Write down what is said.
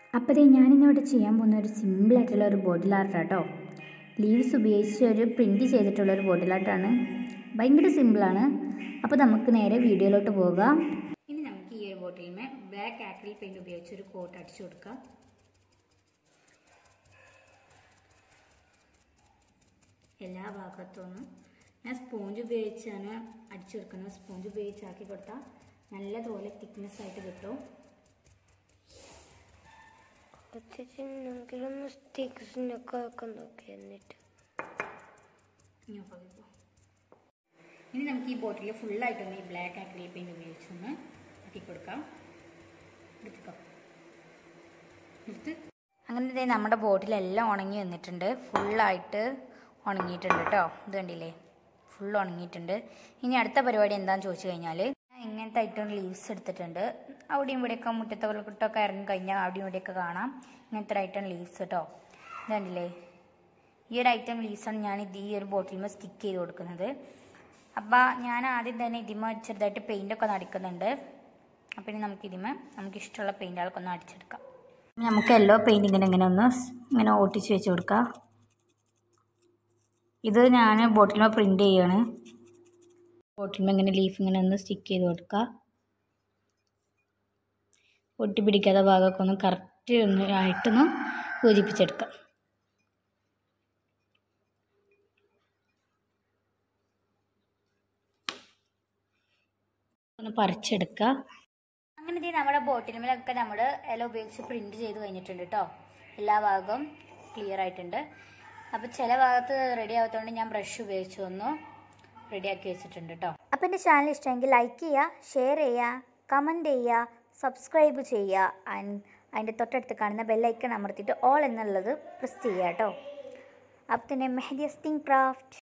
അപ്പോൾ ദേ ഞാനിന്നിവിടെ ചെയ്യാൻ പോകുന്ന ഒരു സിമ്പിളായിട്ടുള്ള ഒരു ബോട്ടിൽ ആർട്ട് കേട്ടോ ലീവ്സ് ഉപയോഗിച്ച് ഒരു പ്രിൻറ്റ് ചെയ്തിട്ടുള്ള ഒരു ബോട്ടിൽ ആർട്ടാണ് ഭയങ്കര സിമ്പിളാണ് അപ്പോൾ നമുക്ക് നേരെ വീഡിയോയിലോട്ട് പോകാം ഇനി നമുക്ക് ഈ ഒരു ബോട്ടിലിമേ ബ്ലാക്ക് ആക്രിൽ പെയിൻറ് ഉപയോഗിച്ച് ഒരു കോട്ട് അടിച്ചു കൊടുക്കാം എല്ലാ ഭാഗത്തുനിന്നും ഞാൻ സ്പോഞ്ച് ഉപയോഗിച്ചാണ് അടിച്ചു കൊടുക്കുന്നത് സ്പോഞ്ച് ഉപയോഗിച്ച് ആക്കി കൊടുത്താൽ നല്ലതുപോലെ തിക്നെസ് ആയിട്ട് കിട്ടും കുറച്ചെങ്കിലും സ്റ്റിക്സിനൊക്കെ വെക്കാൻ നോക്കി എന്നിട്ട് ഇനി off ആക്കിക്കോ. ഇനി നമുക്ക് ഈ ബോട്ടിൽ ഫുള്ളായിട്ടൊന്ന് ഈ ബ്ലാക്ക് ആക്രിലിക് പെയിൻറ് ഉപയോഗിച്ചൊന്ന് ആക്കി കൊടുക്കാം എടുത്തിക്കോ എടുത്ത് അങ്ങനെ ദേ നമ്മുടെ ബോട്ടിലെല്ലാം ഉണങ്ങി വന്നിട്ടുണ്ട് ഫുള്ളായിട്ട് ഉണങ്ങിയിട്ടുണ്ട് കേട്ടോ ഇത് കണ്ടില്ലേ ഫുൾ ഉണങ്ങിയിട്ടുണ്ട് ഇനി അടുത്ത പരിപാടി എന്താണെന്ന് ചോദിച്ചു കഴിഞ്ഞാൽ ഞാൻ ഇങ്ങനത്തെ ഐറ്റം ലീവ്സ് എടുത്തിട്ടുണ്ട് അവിടെയും ഇവിടെയൊക്കെ മുറ്റത്തോട്ടൊക്കെ ഇറങ്ങി കഴിഞ്ഞാൽ അവിടെയും ഇവിടെയൊക്കെ കാണാം ഇങ്ങനത്തെ ഒരു ഐറ്റം ലീവ്സ് കേട്ടോ ഇത് കണ്ടില്ലേ ഈ ഒരു ഐറ്റം ലീവ്സാണ് ഞാൻ ഇത് ഈ ഒരു ബോട്ടിലുമ്പോൾ സ്റ്റിക്ക് ചെയ്ത് കൊടുക്കുന്നത് അപ്പോൾ ഞാൻ ആദ്യം തന്നെ ഇതിമ ചെറുതായിട്ട് പെയിൻ്റൊക്കെ ഒന്ന് അടിക്കുന്നുണ്ട് അപ്പോൾ ഇനി നമുക്ക് ഇതിമ നമുക്ക് ഇഷ്ടമുള്ള പെയിൻറ്റുകളൊക്കെ ഒന്ന് അടിച്ചെടുക്കാം നമുക്ക് യെല്ലോ പെയിൻറ് ഇങ്ങനെ ഇങ്ങനെ ഒന്ന് സ് ഇങ്ങനെ ഒട്ടിച്ച് വെച്ച് കൊടുക്കാം ഇത് ഞാൻ ബോട്ടിലുമ പ്രിൻ്റ് ചെയ്യാണ് ബോട്ടിലുമ ഇങ്ങനെ ലീഫ് ഇങ്ങനെ ഒന്ന് സ്റ്റിക്ക് ചെയ്ത് കൊടുക്കുക ഒട്ടി പിടിക്കാത്ത ഭാഗമൊക്കെ ഒന്ന് കറക്റ്റ് ഒന്ന് ആയിട്ടൊന്ന് യോജിപ്പിച്ചെടുക്കാം ഒന്ന് പറിച്ചെടുക്കുക അങ്ങനെ ഇത് നമ്മുടെ ബോട്ടിലുമേലൊക്കെ നമ്മൾ ഇല ഉപയോഗിച്ച് പ്രിന്റ് ചെയ്ത് കഴിഞ്ഞിട്ടുണ്ട് കേട്ടോ എല്ലാ ഭാഗവും ക്ലിയർ ആയിട്ടുണ്ട് അപ്പോൾ ചില ഭാഗത്ത് റെഡി ആകാത്തതുകൊണ്ട് ഞാൻ ബ്രഷ് ഉപയോഗിച്ച് ഒന്ന് റെഡിയാക്കി വെച്ചിട്ടുണ്ട് കേട്ടോ അപ്പം എൻ്റെ ചാനൽ ഇഷ്ടമെങ്കിൽ ലൈക്ക് ചെയ്യുക ഷെയർ ചെയ്യുക കമൻറ്റ് ചെയ്യുക സബ്സ്ക്രൈബ് ചെയ്യുക ആൻഡ് അതിൻ്റെ തൊട്ടടുത്ത് കാണുന്ന ബെല്ലൈക്കൺ അമർത്തിയിട്ട് ഓൾ എന്നുള്ളത് പ്രസ് ചെയ്യുക കേട്ടോ അപ്പം തന്നെ മെഹദിയസ്റ്റിംഗ് ക്രാഫ്റ്റ്